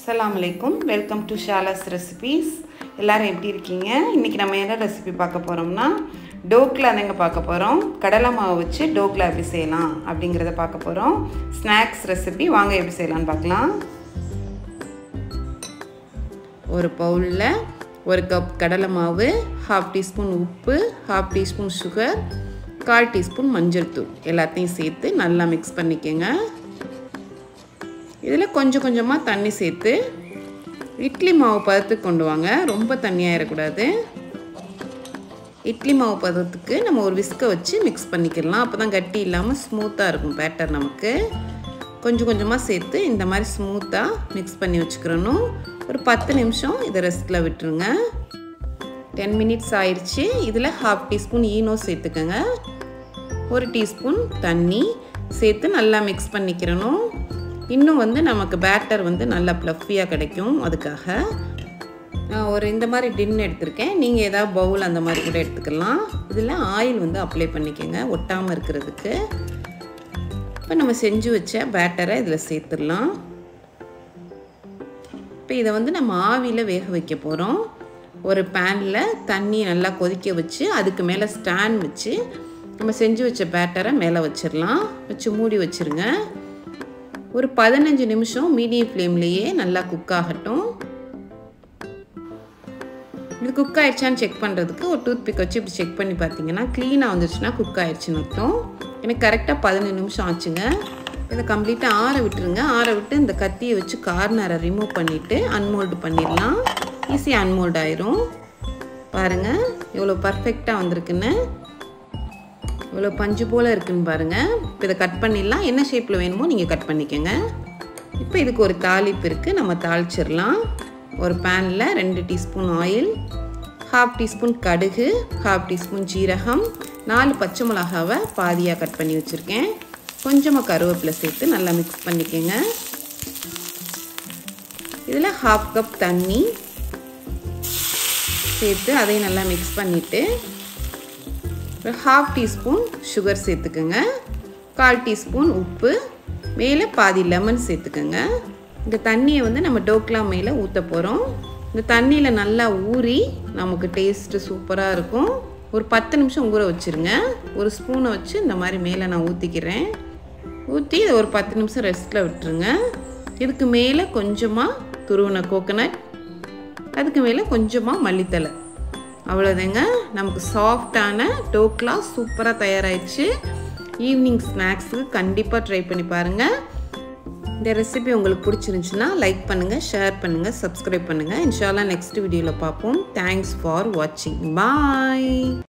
அஸ்ஸலாமு அலைக்கும் welcome to ஷாலாஸ் recipes எல்லாரும் எப்படி இருக்கீங்க இன்றைக்கி நம்ம என்ன ரெசிபி பார்க்க போகிறோம்னா டோக்லா தாங்க பார்க்க போகிறோம் கடலை மாவு வச்சு டோக்லா எப்படி செய்யலாம் அப்படிங்கிறத பார்க்க போகிறோம் ஸ்நாக்ஸ் ரெசிபி வாங்க எப்படி செய்யலாம்னு பார்க்கலாம் ஒரு பவுலில் ஒரு கப் கடலை மாவு ஹாஃப் டீஸ்பூன் உப்பு ஹாஃப் டீஸ்பூன் சுகர் கால் டீஸ்பூன் மஞ்சள் தூள் எல்லாத்தையும் சேர்த்து நல்லா மிக்ஸ் பண்ணிக்கோங்க இதில் கொஞ்சம் கொஞ்சமாக தண்ணி சேர்த்து இட்லி மாவு பதத்துக்கு கொண்டு வாங்க ரொம்ப தண்ணியாகிடக்கூடாது இட்லி மாவு பதத்துக்கு நம்ம ஒரு விஸ்கை வச்சு மிக்ஸ் பண்ணிக்கலாம் அப்போ தான் கட்டி இல்லாமல் ஸ்மூத்தாக இருக்கும் பேட்டர் நமக்கு கொஞ்சம் கொஞ்சமாக சேர்த்து இந்த மாதிரி ஸ்மூத்தாக மிக்ஸ் பண்ணி வச்சுக்கிறணும் ஒரு பத்து நிமிஷம் இதை ரெஸ்ட்டில் விட்டுருங்க டென் மினிட்ஸ் ஆயிடுச்சு இதில் ஹாஃப் டீஸ்பூன் ஈனோ சேர்த்துக்கோங்க ஒரு டீஸ்பூன் தண்ணி சேர்த்து நல்லா மிக்ஸ் பண்ணிக்கிறணும் இன்னும் வந்து நமக்கு பேட்டர் வந்து நல்லா ப்ளஃபியாக கிடைக்கும் அதுக்காக நான் ஒரு இந்த மாதிரி டின் எடுத்திருக்கேன் நீங்கள் ஏதாவது பவுல் அந்த மாதிரி கூட எடுத்துக்கலாம் இதில் ஆயில் வந்து அப்ளை பண்ணிக்கோங்க ஒட்டாமல் இருக்கிறதுக்கு இப்போ நம்ம செஞ்சு வச்ச பேட்டரை இதில் சேர்த்துடலாம் இப்போ இதை வந்து நம்ம ஆவியில் வேக வைக்க போகிறோம் ஒரு பேனில் தண்ணி நல்லா கொதிக்க வச்சு அதுக்கு மேலே ஸ்டாண்ட் வச்சு நம்ம செஞ்சு வச்ச பேட்டரை மேலே வச்சிடலாம் வச்சு மூடி வச்சுருங்க ஒரு பதினஞ்சு நிமிஷம் மீடியம் ஃப்ளேம்லேயே நல்லா குக் ஆகட்டும் இது குக் ஆயிடுச்சான்னு செக் பண்ணுறதுக்கு ஒரு டூத் பிக் வச்சு இப்படி செக் பண்ணி பார்த்தீங்கன்னா க்ளீனாக வந்துச்சுன்னா குக் ஆயிடுச்சுன்னு அர்த்தம் எனக்கு கரெக்டாக பதினஞ்சு நிமிஷம் ஆச்சுங்க இதை கம்ப்ளீட்டாக ஆற விட்டுருங்க ஆற விட்டு இந்த கத்தியை வச்சு கார்னரை ரிமூவ் பண்ணிவிட்டு அன்மோல்டு பண்ணிடலாம் ஈஸியாக அன்மோல்ட் ஆயிரும் பாருங்கள் எவ்வளோ பர்ஃபெக்டாக வந்திருக்குன்னு இவ்வளோ பஞ்சு போல் இருக்குன்னு பாருங்கள் இப்போ இதை கட் பண்ணிடலாம் என்ன ஷேப்பில் வேணுமோ நீங்கள் கட் பண்ணிக்கோங்க இப்போ இதுக்கு ஒரு தாளிப்பு இருக்குது நம்ம தாளிச்சிடலாம் ஒரு பேனில் ரெண்டு டீஸ்பூன் ஆயில் ஹாஃப் டீஸ்பூன் கடுகு ஹாஃப் டீஸ்பூன் ஜீரகம் நாலு பச்சை மிளகாவை பாதியாக கட் பண்ணி வச்சுருக்கேன் கொஞ்சமாக கருவேப்பிலை சேர்த்து நல்லா மிக்ஸ் பண்ணிக்கோங்க இதில் ஹாஃப் கப் தண்ணி சேர்த்து அதையும் நல்லா மிக்ஸ் பண்ணிவிட்டு ஒரு ஹாஃப் டீஸ்பூன் சுகர் சேர்த்துக்கோங்க கால் டீஸ்பூன் உப்பு மேலே பாதி லெமன் சேர்த்துக்கோங்க இந்த தண்ணியை வந்து நம்ம டோக்லா மேலே ஊற்ற போகிறோம் இந்த தண்ணியில் நல்லா ஊறி நமக்கு டேஸ்ட்டு சூப்பராக இருக்கும் ஒரு பத்து நிமிஷம் ஊற வச்சுருங்க ஒரு ஸ்பூனை வச்சு இந்த மாதிரி மேலே நான் ஊற்றிக்கிறேன் ஊற்றி இதை ஒரு பத்து நிமிஷம் ரெஸ்ட்டில் விட்டுருங்க இதுக்கு மேலே கொஞ்சமாக துருவின கோகனட் அதுக்கு மேலே கொஞ்சமாக மல்லித்தலை அவ்வளோதாங்க நமக்கு சாஃப்டான டோக்லா சூப்பராக தயாராகிடுச்சு ஈவினிங் ஸ்நாக்ஸுக்கு கண்டிப்பாக ட்ரை பண்ணி பாருங்கள் இந்த ரெசிபி உங்களுக்கு பிடிச்சிருந்துச்சுன்னா லைக் பண்ணுங்கள் ஷேர் பண்ணுங்கள் சப்ஸ்கிரைப் பண்ணுங்கள் இன்ஷால்லா நெக்ஸ்ட் வீடியோவில் பார்ப்போம் தேங்க்ஸ் ஃபார் வாட்சிங் பாய்